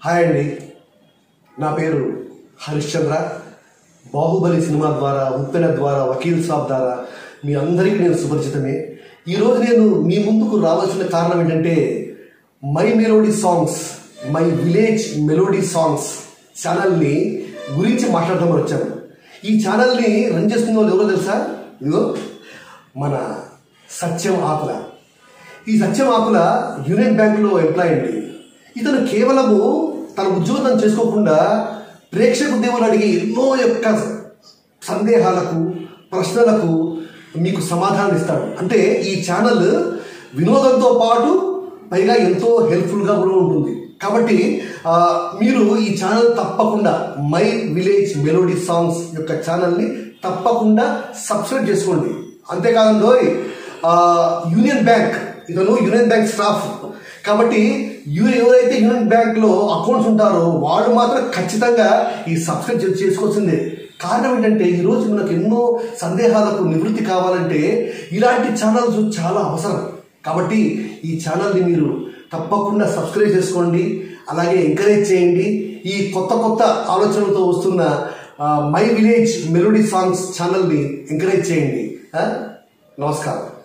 Hi అండి నా పేరు హరిశ్చంద్ర బాహుబలి సినిమా ద్వారా ఉప్పెన ద్వారా వకీల్ సాబ్ ద్వారా మీ అందరికీ నేను సుపరిచితమే ఈరోజు నేను మీ ముందుకు రావాల్సిన కారణం ఏంటంటే my melody songs my village melody songs ఛానల్ని గురించి మాట్లాడదామని వచ్చాను ఈ ఛానల్ని రన్ చేస్తున్న వాళ్ళు ఎవరో తెలుసా ఇదిగో మన సత్యం ఆకుల ఈ సత్యం ఆకుల యూనియన్ బ్యాంకులో ఎంప్లాయ్ అండి ఇతను కేవలము తన ఉద్యోగం చేసుకోకుండా ప్రేక్షక దేవులు అడిగే ఎన్నో యొక్క సందేహాలకు ప్రశ్నలకు మీకు సమాధానం ఇస్తాడు అంటే ఈ ఛానల్ వినోదంతో పాటు పైగా ఎంతో హెల్ప్ఫుల్గా కూడా ఉంటుంది కాబట్టి ఆ, మీరు ఈ ఛానల్ తప్పకుండా మై విలేజ్ మెలోడీ సాంగ్స్ యొక్క ఛానల్ని తప్పకుండా సబ్స్క్రైబ్ చేసుకోండి అంతేకాదండోయ్ ఆ, యూనియన్ బ్యాంక్ ఇతను యూనియన్ బ్యాంక్ స్టాఫ్ కాబట్టి యూ ఎవరైతే యూనియన్ బ్యాంక్ లో అకౌంట్స్ ఉంటారో వాళ్ళు మాత్రం ఖచ్చితంగా ఈ సబ్స్క్రైబ్ చే- చేసుకోవాల్సిందే కారణం ఏంటంటే ఈ రోజు మనకు ఎన్నో సందేహాలకు నివృత్తి కావాలంటే ఇలాంటి ఛానల్స్ చాలా అవసరం కాబట్టి ఈ ఛానల్ని మీరు తప్పకుండా సబ్స్క్రైబ్ చేసుకోండి అలాగే ఎంకరేజ్ చేయండి ఈ కొత్త కొత్త ఆలోచనలతో వస్తున్న ఆ, మై విలేజ్ మెలోడీ సాంగ్స్ ఛానల్ని ఎంకరేజ్ చేయండి ఆ? నమస్కారం